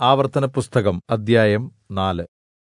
ആവർത്തനപുസ്തകം അദ്ധ്യായം നാല്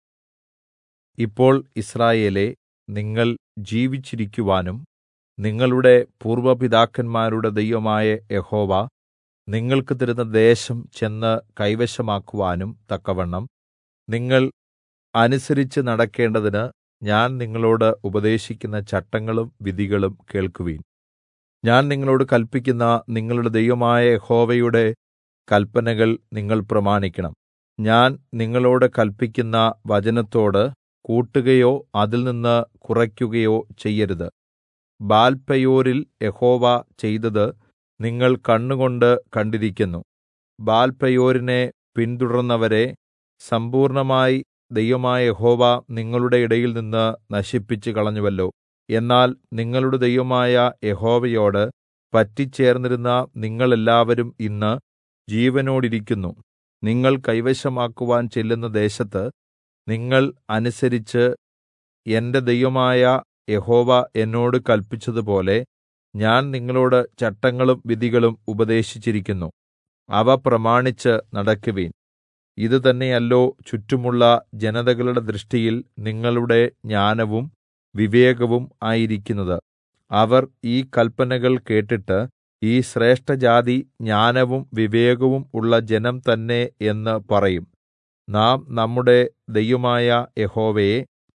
ഇപ്പോൾ യിസ്രായേലേ നിങ്ങൾ ജീവിച്ചിരിക്കുവാനും നിങ്ങളുടെ പൂർവ്വ പിതാക്കന്മാരുടെ ദൈവമായ യഹോവ നിങ്ങൾക്ക് തരുന്ന ദേശം ചെന്ന് കൈവശമാക്കുവാനും തക്കവണ്ണം നിങ്ങൾ അനുസരിച്ച് നടക്കേണ്ടതിന് ഞാൻ നിങ്ങളോട് ഉപദേശിക്കുന്ന ചട്ടങ്ങളും വിധികളും കേൾക്കുവിൻ ഞാൻ നിങ്ങളോട് കല്പിക്കുന്ന നിങ്ങളുടെ ദൈവമായ യഹോവയുടെ കല്പനകൾ നിങ്ങൾ പ്രമാണിക്കണം ഞാൻ നിങ്ങളോട് കല്പിക്കുന്ന വചനത്തോട് കൂട്ടുകയോ അതിൽനിന്ന് കുറയ്ക്കുകയോ ചെയ്യരുത് ബാൽപെയോരിൽ യഹോവ ചെയ്തത് നിങ്ങൾ കണ്ണുകൊണ്ട് കണ്ടിരിക്കുന്നു ബാൽപെയോരിനെ പിന്തുടർന്നവരെ സമ്പൂർണ്ണമായി ദൈവമായ യഹോവ നിങ്ങളുടെ ഇടയിൽനിന്ന് നശിപ്പിച്ചുകളഞ്ഞുവല്ലോ എന്നാൽ നിങ്ങളുടെ ദൈവമായ യഹോവയോട് പറ്റിച്ചേർന്നിരുന്ന നിങ്ങൾ എല്ലാവരും ഇന്ന് ജീവനോടിരിക്കുന്നു നിങ്ങൾ കൈവശമാക്കുവാൻ ചെല്ലുന്ന ദേശത്ത് നിങ്ങൾ അനുസരിച്ച് എന്റെ ദൈവമായ യഹോവ എന്നോട് കല്പിച്ചതുപോലെ ഞാൻ നിങ്ങളോട് ചട്ടങ്ങളും വിധികളും ഉപദേശിച്ചിരിക്കുന്നു അവ പ്രമാണിച്ച് നടക്കുവിൻ ഇത് തന്നെയല്ലോ ചുറ്റുമുള്ള ജനതകളുടെ ദൃഷ്ടിയിൽ നിങ്ങളുടെ ജ്ഞാനവും വിവേകവും ആയിരിക്കുന്നത് അവർ ഈ കല്പനകൾ കേട്ടിട്ട് ഈ ശ്രേഷ്ഠജാതി ജ്ഞാനവും വിവേകവും ഉള്ള ജനം തന്നെ എന്ന് പറയും നാം നമ്മുടെ ദൈവമായ യഹോവയെ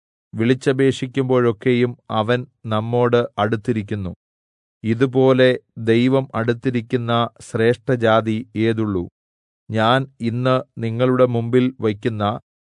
വിളിച്ചപേക്ഷിക്കുമ്പോഴൊക്കെയും അവൻ നമ്മോട് അടുത്തിരിക്കുന്നു ഇതുപോലെ ദൈവം അടുത്തിരിക്കുന്ന ശ്രേഷ്ഠജാതി ഏതുള്ളു ഞാൻ ഇന്ന് നിങ്ങളുടെ മുമ്പിൽ വയ്ക്കുന്ന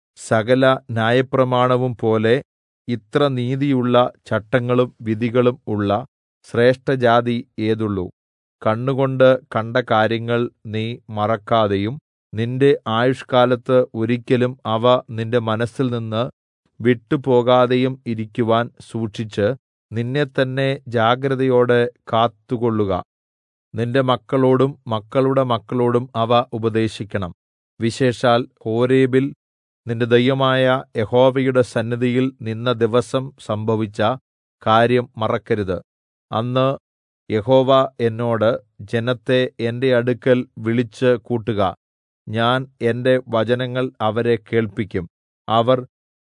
സകല ന്യായപ്രമാണവും പോലെ ഇത്ര നീതിയുള്ള ചട്ടങ്ങളും വിധികളും ഉള്ള ശ്രേഷ്ഠജാതി ഏതുള്ളു കണ്ണുകൊണ്ട് കണ്ട കാര്യങ്ങൾ നീ മറക്കാതെയും നിന്റെ ആയുഷ്കാലത്ത് ഒരിക്കലും അവ നിന്റെ മനസ്സിൽ നിന്ന് വിട്ടുപോകാതെയും ഇരിക്കുവാൻ സൂക്ഷിച്ച് നിന്നെത്തന്നെ ജാഗ്രതയോടെ കാത്തുകൊള്ളുക നിന്റെ മക്കളോടും മക്കളുടെ മക്കളോടും അവ ഉപദേശിക്കണം വിശേഷാൽ ഹോരേബിൽ നിന്റെ ദൈവമായ യഹോവയുടെ സന്നിധിയിൽ നിന്ന ദിവസം സംഭവിച്ച കാര്യം മറക്കരുത് അന്ന് യഹോവ എന്നോട് ജനത്തെ എന്റെ അടുക്കൽ വിളിച്ച് കൂട്ടുക ഞാൻ എന്റെ വചനങ്ങൾ അവരെ കേൾപ്പിക്കും അവർ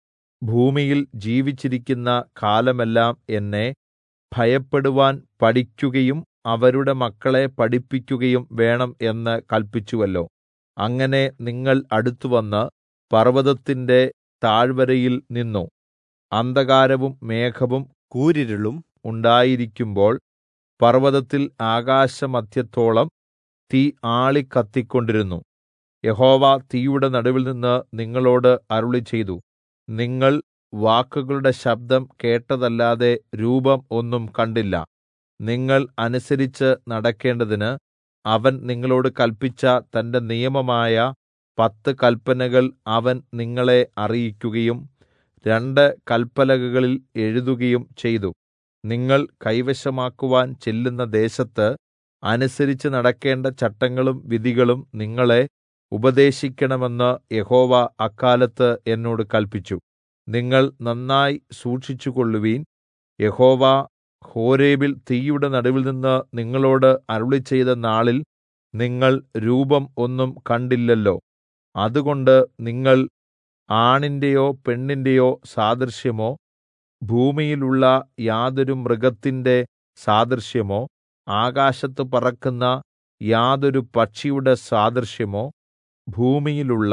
ഭൂമിയിൽ ജീവിച്ചിരിക്കുന്ന കാലമെല്ലാം എന്നെ ഭയപ്പെടുവാൻ പഠിക്കുകയും അവരുടെ മക്കളെ പഠിപ്പിക്കുകയും വേണം എന്ന് കല്പിച്ചുവല്ലോ അങ്ങനെ നിങ്ങൾ അടുത്തുവന്ന് പർവ്വതത്തിന്റെ താഴ്വരയിൽ നിന്നു അന്ധകാരവും മേഘവും കൂരിരുളും ഉണ്ടായിരിക്കുമ്പോൾ പർവ്വതത്തിൽ ആകാശമധ്യത്തോളം തീ ആളിക്കത്തിക്കൊണ്ടിരുന്നു യഹോവ തീയുടെ നടുവിൽ നിന്ന് നിങ്ങളോട് അരുളിച്ചെയ്തു നിങ്ങൾ വാക്കുകളുടെ ശബ്ദം കേട്ടതല്ലാതെ രൂപം ഒന്നും കണ്ടില്ല നിങ്ങൾ അനുസരിച്ച് നടക്കേണ്ടതിന് അവൻ നിങ്ങളോട് കല്പിച്ച തന്റെ നിയമമായ പത്ത് കല്പനകൾ അവൻ നിങ്ങളെ അറിയിക്കുകയും രണ്ട് കല്പലകകളിൽ എഴുതുകയും ചെയ്തു നിങ്ങൾ കൈവശമാക്കുവാൻ ചെല്ലുന്ന ദേശത്ത് അനുസരിച്ച് നടക്കേണ്ട ചട്ടങ്ങളും വിധികളും നിങ്ങളെ ഉപദേശിക്കണമെന്ന് യഹോവ അക്കാലത്ത് എന്നോട് കല്പിച്ചു നിങ്ങൾ നന്നായി സൂക്ഷിച്ചുകൊള്ളുവീൻ യഹോവ ഹോരേബിൽ തീയുടെ നടുവിൽ നിന്ന് നിങ്ങളോട് അരുളിച്ചെയ്ത നാളിൽ നിങ്ങൾ രൂപം ഒന്നും കണ്ടില്ലല്ലോ അതുകൊണ്ട് നിങ്ങൾ ആണിന്റെയോ പെണ്ണിന്റെയോ സാദൃശ്യമോ ഭൂമിയിലുള്ള യാതൊരു മൃഗത്തിന്റെ സാദൃശ്യമോ ആകാശത്ത് പറക്കുന്ന യാതൊരു പക്ഷിയുടെ സാദൃശ്യമോ ഭൂമിയിലുള്ള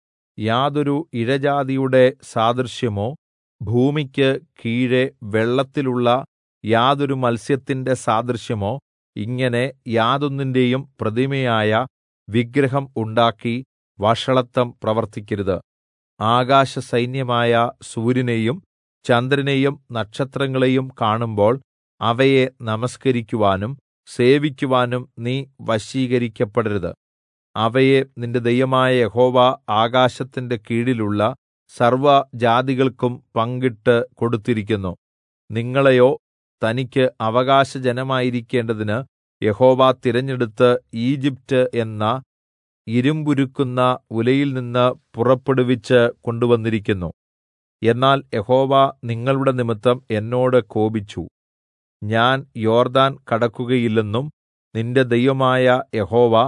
യാതൊരു ഇഴജാതിയുടെ സാദൃശ്യമോ ഭൂമിക്ക് കീഴെ വെള്ളത്തിലുള്ള യാതൊരു മത്സ്യത്തിന്റെ സാദൃശ്യമോ ഇങ്ങനെ യാതൊന്നിന്റെയും പ്രതിമയായ വിഗ്രഹം ഉണ്ടാക്കി വഷളത്തം പ്രവർത്തിക്കരുത് ആകാശസൈന്യമായ സൂര്യനെയും ചന്ദ്രനെയും നക്ഷത്രങ്ങളെയും കാണുമ്പോൾ അവയെ നമസ്കരിക്കുവാനും സേവിക്കുവാനും നീ വശീകരിക്കപ്പെടരുത് അവയെ നിന്റെ ദൈവമായ യഹോവ ആകാശത്തിന്റെ കീഴിലുള്ള സർവ്വജാതികൾക്കും പങ്കിട്ട് കൊടുത്തിരിക്കുന്നു നിങ്ങളെയോ തനിക്ക് അവകാശജനമായിരിക്കേണ്ടതിന് യഹോവ തിരഞ്ഞെടുത്ത് ഈജിപ്റ്റ് എന്ന ഇരുമ്പുരുക്കുന്ന ഉലയിൽ നിന്ന് പുറപ്പെടുവിച്ച് കൊണ്ടുവന്നിരിക്കുന്നു എന്നാൽ യഹോവ നിങ്ങളുടെ നിമിത്തം എന്നോട് കോപിച്ചു ഞാൻ യോർദാൻ കടക്കുകയില്ലെന്നും നിന്റെ ദൈവമായ യഹോവ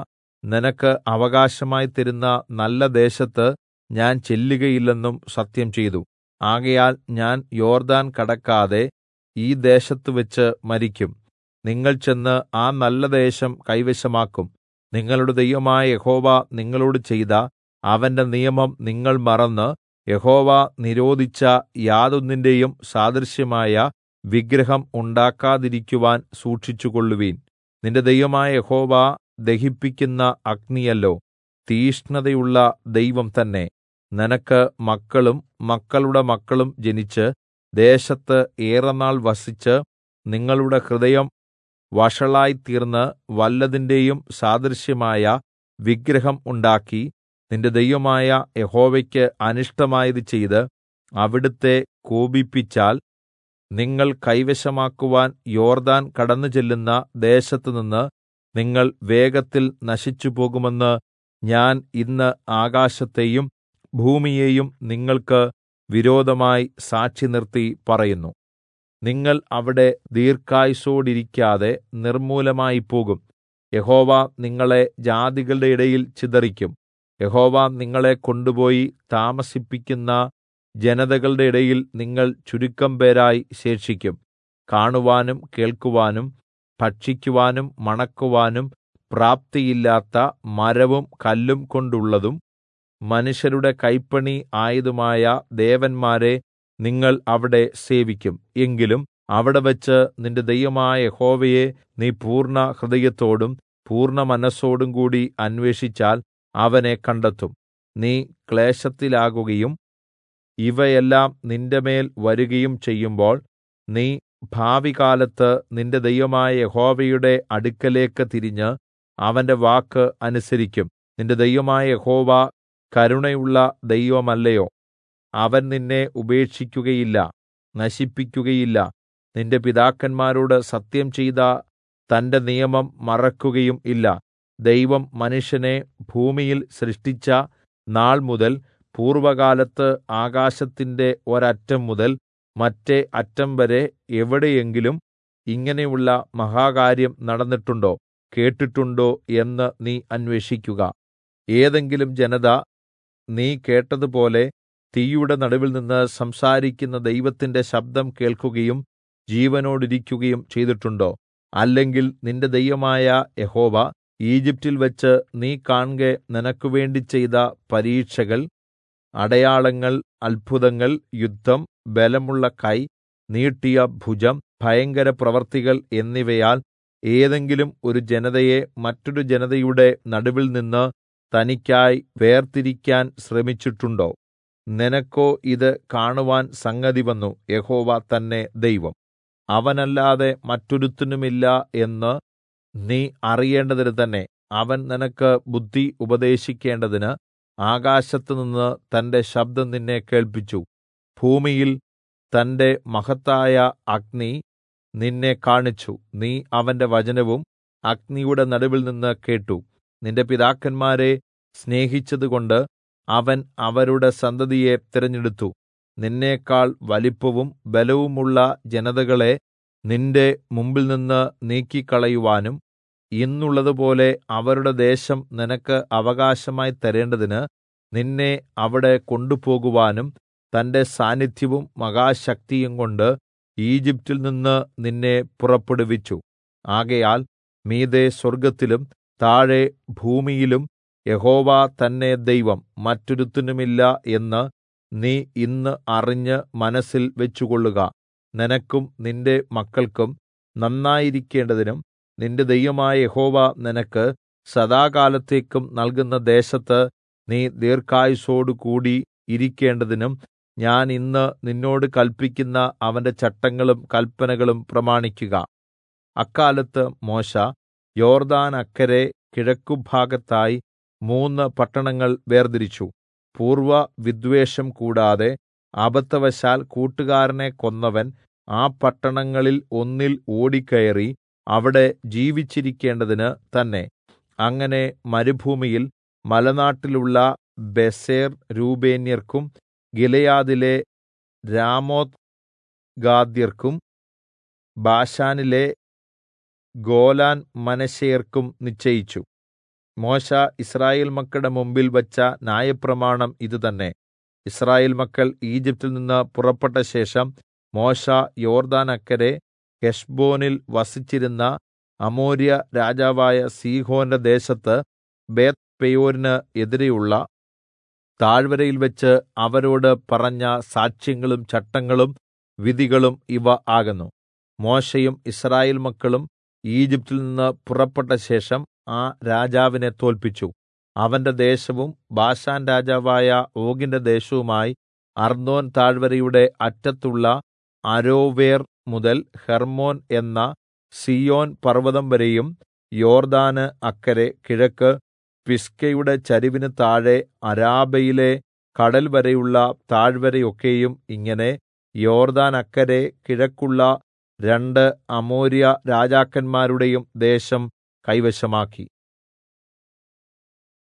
നിനക്ക് അവകാശമായി തരുന്ന നല്ല ദേശത്ത് ഞാൻ ചെല്ലുകയില്ലെന്നും സത്യം ചെയ്തു ആകയാൽ ഞാൻ യോർദാൻ കടക്കാതെ ഈ ദേശത്തുവെച്ച് മരിക്കും നിങ്ങൾ ചെന്ന് ആ നല്ല ദേശം കൈവശമാക്കും നിങ്ങളുടെ ദൈവമായ യഹോവ നിങ്ങളോട് ചെയ്ത അവന്റെ നിയമം നിങ്ങൾ മറന്ന് യഹോവ നിരോധിച്ച യാതൊന്നിന്റെയും സാദൃശ്യമായ വിഗ്രഹം ഉണ്ടാക്കാതിരിക്കുവാൻ സൂക്ഷിച്ചുകൊള്ളുവീൻ നിന്റെ ദൈവമായ യഹോവ ദഹിപ്പിക്കുന്ന അഗ്നിയല്ലോ തീഷ്ണതയുള്ള ദൈവം തന്നെ നിനക്ക് മക്കളും മക്കളുടെ മക്കളും ജനിച്ച് ദേശത്ത് ഏറെനാൾ വസിച്ച് നിങ്ങളുടെ ഹൃദയം വഷളായിത്തീർന്ന് വല്ലതിന്റെയും സാദൃശ്യമായ വിഗ്രഹം ഉണ്ടാക്കി നിന്റെ ദൈവമായ യഹോവയ്ക്ക് അനിഷ്ടമായത് ചെയ്ത് അവിടുത്തെ കോപിപ്പിച്ചാൽ നിങ്ങൾ കൈവശമാക്കുവാൻ യോർദാൻ കടന്നു ചെല്ലുന്ന ദേശത്തുനിന്ന് നിങ്ങൾ വേഗത്തിൽ നശിച്ചുപോകുമെന്ന് ഞാൻ ഇന്ന് ആകാശത്തെയും ഭൂമിയെയും നിങ്ങൾക്ക് വിരോധമായി സാക്ഷി നിർത്തി പറയുന്നു നിങ്ങൾ അവിടെ ദീർഘായുസോടിരിക്കാതെ നിർമ്മൂലമായിപ്പോകും യഹോവ നിങ്ങളെ ജാതികളുടെ ഇടയിൽ ചിതറിക്കും യഹോവ നിങ്ങളെ കൊണ്ടുപോയി താമസിപ്പിക്കുന്ന ജനതകളുടെ ഇടയിൽ നിങ്ങൾ ചുരുക്കം പേരായി ശേഷിക്കും കാണുവാനും കേൾക്കുവാനും ഭക്ഷിക്കുവാനും മണക്കുവാനും പ്രാപ്തിയില്ലാത്ത മരവും കല്ലും കൊണ്ടുള്ളതും മനുഷ്യരുടെ കൈപ്പണി ആയതുമായ ദേവന്മാരെ നിങ്ങൾ അവിടെ സേവിക്കും എങ്കിലും അവിടെ വച്ച് നിന്റെ ദൈവമായ യഹോവയെ നീ പൂർണ്ണ ഹൃദയത്തോടും പൂർണ്ണ മനസ്സോടും കൂടി അന്വേഷിച്ചാൽ അവനെ കണ്ടെത്തും നീ ക്ലേശത്തിലാകുകയും ഇവയെല്ലാം നിന്റെമേൽ വരികയും ചെയ്യുമ്പോൾ നീ ഭാവികാലത്ത് നിന്റെ ദൈവമായ യഹോവയുടെ അടുക്കലേക്ക് തിരിഞ്ഞ് അവന്റെ വാക്ക് അനുസരിക്കും നിന്റെ ദൈവമായ യഹോവ കരുണയുള്ള ദൈവമല്ലയോ അവൻ നിന്നെ ഉപേക്ഷിക്കുകയില്ല നശിപ്പിക്കുകയില്ല നിന്റെ പിതാക്കന്മാരോട് സത്യം ചെയ്ത തന്റെ നിയമം മറക്കുകയും ഇല്ല ദൈവം മനുഷ്യനെ ഭൂമിയിൽ സൃഷ്ടിച്ച നാൾ മുതൽ പൂർവകാലത്ത് ആകാശത്തിന്റെ ഒരറ്റം മുതൽ മറ്റെ അറ്റം വരെ എവിടെയെങ്കിലും ഇങ്ങനെയുള്ള മഹാകാര്യം നടന്നിട്ടുണ്ടോ കേട്ടിട്ടുണ്ടോ എന്ന് നീ അന്വേഷിക്കുക ഏതെങ്കിലും ജനത നീ കേട്ടതുപോലെ തീയുടെ നടുവിൽ നിന്ന് സംസാരിക്കുന്ന ദൈവത്തിന്റെ ശബ്ദം കേൾക്കുകയും ജീവനോടിരിക്കുകയും ചെയ്തിട്ടുണ്ടോ അല്ലെങ്കിൽ നിന്റെ ദൈവമായ യഹോവ ഈജിപ്റ്റിൽ വെച്ച് നീ കാൺകെ നിനക്കുവേണ്ടി ചെയ്ത പരീക്ഷകൾ അടയാളങ്ങൾ അത്ഭുതങ്ങൾ യുദ്ധം ബലമുള്ള കൈ നീട്ടിയ ഭുജം ഭയങ്കര പ്രവർത്തികൾ എന്നിവയാൽ ഏതെങ്കിലും ഒരു ജനതയെ മറ്റൊരു ജനതയുടെ നടുവിൽ നിന്ന് തനിക്കായി വേർതിരിക്കാൻ ശ്രമിച്ചിട്ടുണ്ടോ നിനക്കോ ഇത് കാണുവാൻ സംഗതി വന്നു യഹോവ തന്നെ ദൈവം അവനല്ലാതെ മറ്റൊരുത്തനുമില്ല എന്ന് നീ അറിയേണ്ടതിന് തന്നെ അവൻ നിനക്ക് ബുദ്ധി ഉപദേശിക്കേണ്ടതിന് ആകാശത്തുനിന്ന് തന്റെ ശബ്ദം നിന്നെ കേൾപ്പിച്ചു ഭൂമിയിൽ തന്റെ മഹത്തായ അഗ്നി നിന്നെ കാണിച്ചു നീ അവന്റെ വചനവും അഗ്നിയുടെ നടുവിൽ നിന്ന് കേട്ടു നിന്റെ പിതാക്കന്മാരെ സ്നേഹിച്ചതുകൊണ്ട് അവൻ അവരുടെ സന്തതിയെ തിരഞ്ഞെടുത്തു നിന്നേക്കാൾ വലിപ്പവും ബലവുമുള്ള ജനതകളെ നിന്റെ മുമ്പിൽനിന്ന് നീക്കിക്കളയുവാനും ഇന്നുള്ളതുപോലെ അവരുടെ ദേശം നിനക്ക് അവകാശമായി തരേണ്ടതിന് നിന്നെ അവിടെ കൊണ്ടുപോകുവാനും തന്റെ സാന്നിധ്യവും മഹാശക്തിയും കൊണ്ട് ഈജിപ്റ്റിൽ നിന്ന് നിന്നെ പുറപ്പെടുവിച്ചു ആകയാൽ മീതെ സ്വർഗ്ഗത്തിലും താഴെ ഭൂമിയിലും യഹോവ തന്നെ ദൈവം മറ്റൊരുത്തനുമില്ല എന്ന് നീ ഇന്ന് അറിഞ്ഞ് മനസ്സിൽ വെച്ചുകൊള്ളുക നിനക്കും നിന്റെ മക്കൾക്കും നന്നായിരിക്കേണ്ടതിനും നിന്റെ ദൈവമായ യഹോവ നിനക്ക് സദാകാലത്തേക്കും നൽകുന്ന ദേശത്ത് നീ ദീർഘായുസോടുകൂടി ഇരിക്കേണ്ടതിനും ഞാൻ ഇന്ന് നിന്നോട് കല്പിക്കുന്ന അവന്റെ ചട്ടങ്ങളും കൽപ്പനകളും പ്രമാണിക്കുക അക്കാലത്ത് മോശ യോർദാനക്കരെ കിഴക്കുഭാഗത്തായി മൂന്ന് പട്ടണങ്ങൾ വേർതിരിച്ചു പൂർവ്വ വിദ്വേഷം കൂടാതെ അബദ്ധവശാൽ കൂട്ടുകാരനെ കൊന്നവൻ ആ പട്ടണങ്ങളിൽ ഒന്നിൽ ഓടിക്കയറി അവിടെ ജീവിച്ചിരിക്കേണ്ടതിന് തന്നെ അങ്ങനെ മരുഭൂമിയിൽ മലനാട്ടിലുള്ള ബേസെർ രൂബേന്യർക്കും ഗിലെയാദിലെ രാമോത്ത് ഗാദ്യർക്കും ബാശാനിലെ ഗോലാൻ മനശ്ശെയർക്കും നിശ്ചയിച്ചു മോശെ യിസ്രായേൽ മക്കളുടെ മുമ്പിൽ വച്ച ന്യായപ്രമാണം ഇത് തന്നെ യിസ്രായേൽ മക്കൾ ഈജിപ്റ്റിൽ നിന്ന് പുറപ്പെട്ട ശേഷം മോശെ യോർദ്ദാനക്കരെ ഹെശ്ബോനിൽ വസിച്ചിരുന്ന അമോര്യ രാജാവായ സീഹോന്റെ ദേശത്ത് ബേത്ത്പെയോരിന് എതിരെയുള്ള താഴ്വരയിൽ വെച്ച് അവരോട് പറഞ്ഞ സാക്ഷ്യങ്ങളും ചട്ടങ്ങളും വിധികളും ഇവ ആകുന്നു മോശെയും യിസ്രായേൽ മക്കളും ഈജിപ്റ്റിൽ നിന്ന് പുറപ്പെട്ട ശേഷം ആ രാജാവിനെ തോൽപ്പിച്ചു അവന്റെ ദേശവും ബാശാൻ രാജാവായ ഓഗിന്റെ ദേശവുമായി അർന്നോൻ താഴ്വരയുടെ അറ്റത്തുള്ള അരോവേർ മുതൽ ഹെർമ്മോൻ എന്ന സീയോൻ പർവ്വതം വരെയും യോർദ്ദാന് അക്കരെ കിഴക്ക് പിസ്ഗയുടെ ചരിവിന് താഴെ അരാബയിലെ കടൽ വരെയുള്ള താഴ്വരയൊക്കെയും ഇങ്ങനെ യോർദ്ദാനക്കരെ കിഴക്കുള്ള രണ്ട് അമോര്യ രാജാക്കന്മാരുടെയും ദേശം കൈവശമാക്കി